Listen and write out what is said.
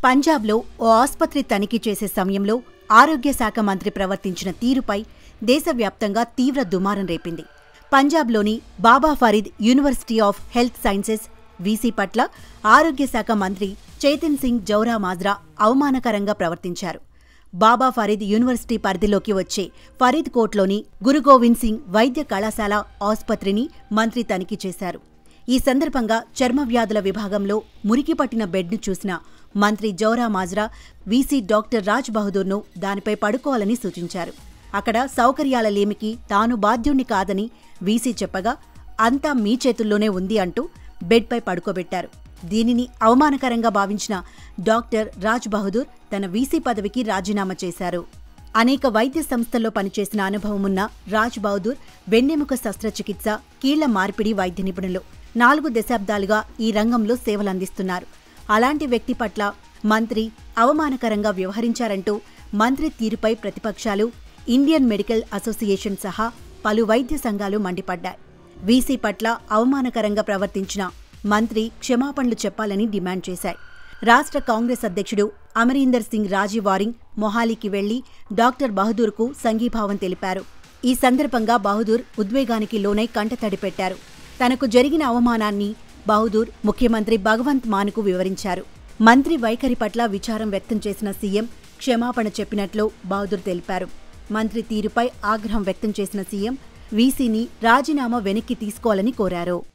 పంజాబ్లో ఓ ఆస్పత్రి తనిఖీ చేసే సమయంలో ఆరోగ్య శాఖ మంత్రి ప్రవర్తించిన తీరుపై దేశవ్యాప్తంగా తీవ్ర దుమారం రేపింది పంజాబ్లోని Baba Farid University of Health Sciences VC పట్ల ఆరోగ్య శాఖ మంత్రి చైతన్ సింగ్ జౌరా మాజ్రా అవమానకరంగా ప్రవర్తించారు బాబా ఫరీద్ యూనివర్సిటీ పరిధిలోకి వచ్చే ఫరీద్ కోట్లోని గురు గోవింద్ సింగ్ వైద్య కళాశాల ఆసుపత్రిని మంత్రి తనిఖీ చేశారు ఈ సందర్భంగా చర్మ వ్యాధుల విభాగంలో మురికి పట్టిన బెడ్ను చూసిన మంత్రి Jauramajra VC doctor Raj బహదూర్ను దానిపై పడుకోవాలని సూచించారు అక్కడ సౌకర్యాల లేమికి తాను బాధ్యుణ్ణి కాదని వీసీ చెప్పగా అంతా మీ చేతుల్లోనే ఉంది అంటూ బెడ్పై పడుకోబెట్టారు దీనిని అవమానకరంగా భావించిన డాక్టర్ రాజ్ బహదూర్ తన వీసీ పదవికి రాజీనామా చేశారు అనేక వైద్య సంస్థల్లో పనిచేసిన అనుభవమున్న రాజ్ బహదూర్ వెన్నెముక శస్త్రచికిత్స కీళ్ల మార్పిడి వైద్య నిపుణులు నాలుగు దశాబ్దాలుగా ఈ రంగంలో సేవలందిస్తున్నారు అలాంటి వ్యక్తి పట్ల మంత్రి అవమానకరంగా వ్యవహరించారంటూ మంత్రి తీరుపై ప్రతిపక్షాలు ఇండియన్ మెడికల్ అసోసియేషన్ సహా పలు వైద్య సంఘాలు మండిపడ్డాయి వీసీ పట్ల అవమానకరంగా ప్రవర్తించిన మంత్రి క్షమాపణలు చెప్పాలని డిమాండ్ చేశాయి రాష్ట్ర కాంగ్రెస్ అధ్యక్షుడు అమరీందర్ సింగ్ రాజీవారింగ్ మొహాలీకి వెళ్లి డాక్టర్ బహదూర్కు సంఘీభావం తెలిపారు ఈ సందర్భంగా బహదూర్ ఉద్వేగానికి లోనై కంటతడి పెట్టారు తనకు జరిగిన అవమానాన్ని బహదూర్ ముఖ్యమంత్రి భగవంత్ మాన్కు వివరించారు మంత్రి వైఖరి పట్ల విచారం వ్యక్తం చేసిన సీఎం క్షమాపణ చెప్పినట్లు బహదూర్ తెలిపారు మంత్రి తీరుపై ఆగ్రహం వ్యక్తం చేసిన సీఎం వీసీని రాజీనామా వెనక్కి తీసుకోవాలని కోరారు